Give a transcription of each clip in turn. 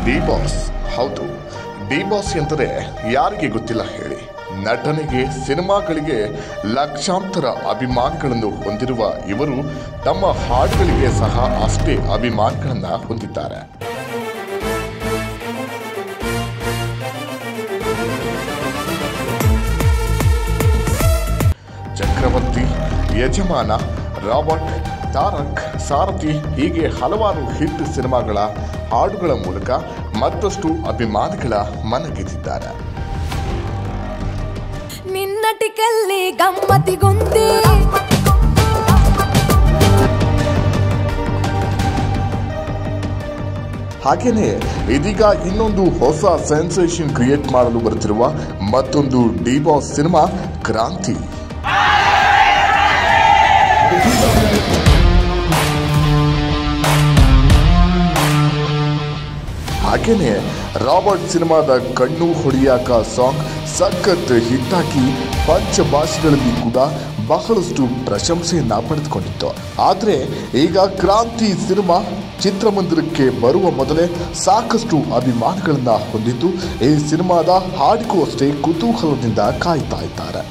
D boss ಹೌದು D boss ಎಂದರೆ ಯಾರಿಗೆ ಗೊತ್ತಿಲ್ಲ ಹೇಳಿ ನಟನೆಗೆ ಸಿನಿಮಾಗಳಿಗೆ ಲಕ್ಷಾಂತರ ಅಭಿಮಾನಿಗಳನ್ನು ಹೊಂದಿರುವ ಇವರು ತಮ್ಮ ಹಾಡುಗಳಿಗೆ ಸಹ ಅಷ್ಟೇ ಅಭಿಮಾನಿಗಳನ್ನ ಹೊಂದಿದ್ದಾರೆ ಚಕ್ರವರ್ತಿ ಯಜಮಾನ ರಾಬರ್ಟ್ ತಾರಕ್ ಸಾರಥಿ ಹೀಗೆ ಹಲವಾರು ಹಿಟ್ ಸಿನಿಮಾಗಳ ಹಾಡುಗಳ ಮೂಲಕ ಮತ್ತಷ್ಟು ಅಭಿಮಾನಿಗಳ ಮನಗೆದ್ದಿದ್ದಾರೆ ನಿನ್ನಟಿಕಲ್ಲಿ ಗಮ್ಮತಿಗೊಂದಿ ಹಾಗೇನೆ ಇದೀಗ ಇನ್ನೊಂದು ಹೊಸ ಸೆನ್ಸೇಷನ್ ಕ್ರಿಯೇಟ್ ಮಾಡಲು ಬರುತ್ತಿರುವ ಮತ್ತೊಂದು ಡಿ ಬಾಸ್ ಸಿನಿಮಾ ಕ್ರಾಂತಿ ಹಾಗೇನೆ ರಾಬರ್ಟ್ ಸಿನಿಮಾದ ಕಣ್ಣು ಹೊಡಿಯಾಕ ಸಾಂಗ್ ಸಖತ್ ಹಿಟ್ ಹಾಕಿ ಪಂಚ ಭಾಷೆಗಳಲ್ಲಿ ಕೂಡ ಬಹಳಷ್ಟು ಪ್ರಶಂಸೆಯನ್ನ ಪಡೆದುಕೊಂಡಿತ್ತು ಆದರೆ ಈಗ ಕ್ರಾಂತಿ ಸಿನಿಮಾ ಚಿತ್ರಮಂದಿರಕ್ಕೆ ಬರುವ ಮೊದಲೇ ಸಾಕಷ್ಟು ಅಭಿಮಾನಿಗಳನ್ನ ಹೊಂದಿದ್ದು ಈ ಸಿನಿಮಾದ ಹಾಡಿಗೂ ಅಷ್ಟೇ ಕುತೂಹಲದಿಂದ ಕಾಯ್ತಾ ಇದ್ದಾರೆ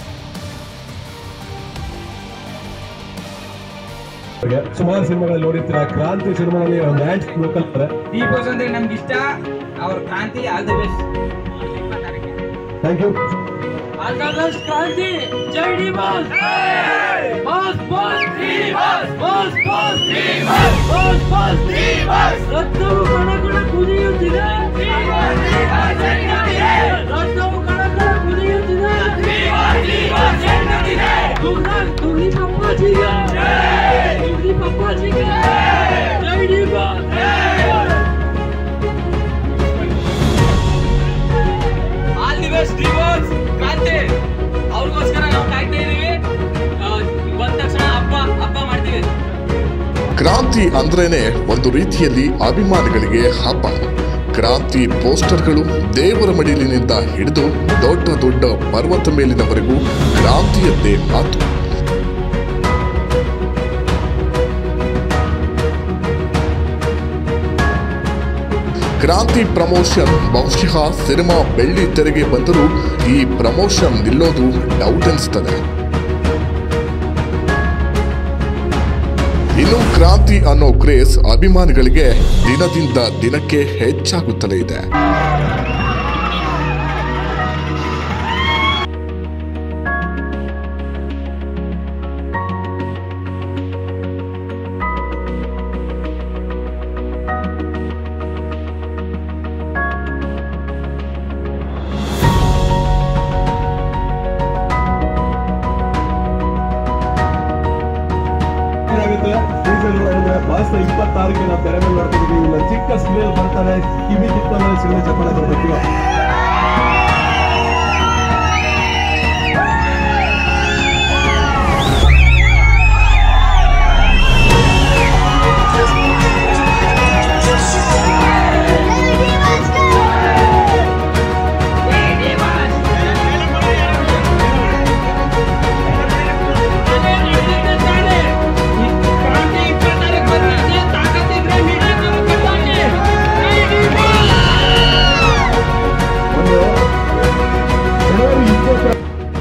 ಸುಮಾರು ಸಿನಿಮಾಗಳಲ್ಲಿ ನೋಡಿರ್ತೀರ ಕ್ರಾಂತಿ ಸಿನಿಮಾದಲ್ಲಿ ಒಂದು ಡ್ಯಾನ್ಸ್ ಲೋಕಲ್ ಈ ಬಾಸ್ ಅಂದ್ರೆ ನಮ್ಗೆ ಇಷ್ಟ ಅವ್ರ Kranti all the best thank you all the best Kranti ಜೈ D boss boss boss D boss boss boss D boss boss boss D boss ರಕ್ತವು ಕಣ ಕಣ ಕುದಿಯುತ್ತಿದೆ ರಕ್ತವು ಕಣ ಕಣ ಕುದಿಯುತ್ತಿದೆ ತುಳ್ಳಿ- ತುಳ್ಳಿ ಪಪ್ಪಾಜಿಗೆ ತುಳ್ಳಿ ಪಪ್ಪಾಜಿಗೆ ಜೈ D boss all the best ಡಿವೋರ್ಸ್ ಕ್ರಾಂತಿ ಅವ್ರಿಗೋಸ್ಕರ ನಾವು ಕಾಯ್ತಾ ಇದೀವಿ ಆ, ಬಂದ ತಕ್ಷಣ ಹಬ್ಬ ಹಬ್ಬ ಮಾಡ್ತೀವಿ ಕ್ರಾಂತಿ ಅಂದ್ರೇನೆ ಒಂದು ರೀತಿಯಲ್ಲಿ ಅಭಿಮಾನಿಗಳಿಗೆ ಹಬ್ಬ ಕ್ರಾಂತಿ ಪೋಸ್ಟರ್ಗಳು ದೇವರ ಮಡಿಲಿನಿಂದ ಹಿಡಿದು ದೊಡ್ಡ ದೊಡ್ಡ ಪರ್ವತ ಮೇಲಿನವರೆಗೂ ಕ್ರಾಂತಿಯದ್ದೇ ಮಾತು ಕ್ರಾಂತಿ ಪ್ರಮೋಷನ್ ಬಹುಶಃ ಸಿನಿಮಾ ಬೆಳ್ಳಿ ತೆರೆಗೆ ಬಂದರೂ ಈ ಪ್ರಮೋಷನ್ ನಿಲ್ಲೋದು ಡೌಟ್ ಅನಿಸ್ತದೆ ಇನ್ನು ಕ್ರಾಂತಿ ಅನ್ನೋ ಕ್ರೇಸ್ ಅಭಿಮಾನಿಗಳಿಗೆ ದಿನದಿಂದ ದಿನಕ್ಕೆ ಹೆಚ್ಚಾಗುತ್ತಲೇ ಇದೆ ಏನಾಗುತ್ತೆ ಸೀಸನ್ ನೋಡಿದ್ರೆ ಮಾಸ ಇಪ್ಪತ್ತಾರಕ್ಕೆ ನಾವು ತೆರೆ ಮೇಲೆ ನೋಡ್ತಿದ್ದೀವಿ ಇಲ್ಲ ಚಿಕ್ಕ ಸ್ಕ್ರೀನ್ ಬರ್ತಾರೆ ಕಿವಿ ಕಿತ್ತಲ್ಲಿ ಸಿನಿಮಾ ಚಪ್ಪಳ ಬರಬೇಕು ಕ್ರಾಂತಿ ಇಪ್ಪತ್ತಾರಕ್ಕೆ ಬರ್ತಾರೆ ತಾಕತ್ತಿದ್ರೆ ಮೀಡಿಯಾ ಜೈ ಡಿ ಬಾಸ್ ಒಂದು ಜನವರಿ ಇಪ್ಪತ್ತ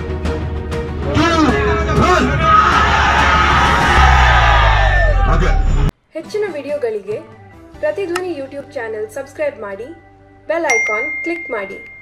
ಹೆಚ್ಚಿನ ವಿಡಿಯೋಗಳಿಗೆ ಪ್ರತಿಧ್ವನಿ ಯೂಟ್ಯೂಬ್ ಚಾನೆಲ್ ಸಬ್ಸ್ಕ್ರೈಬ್ ಮಾಡಿ ಬೆಲ್ ಐಕಾನ್ ಕ್ಲಿಕ್ ಮಾಡಿ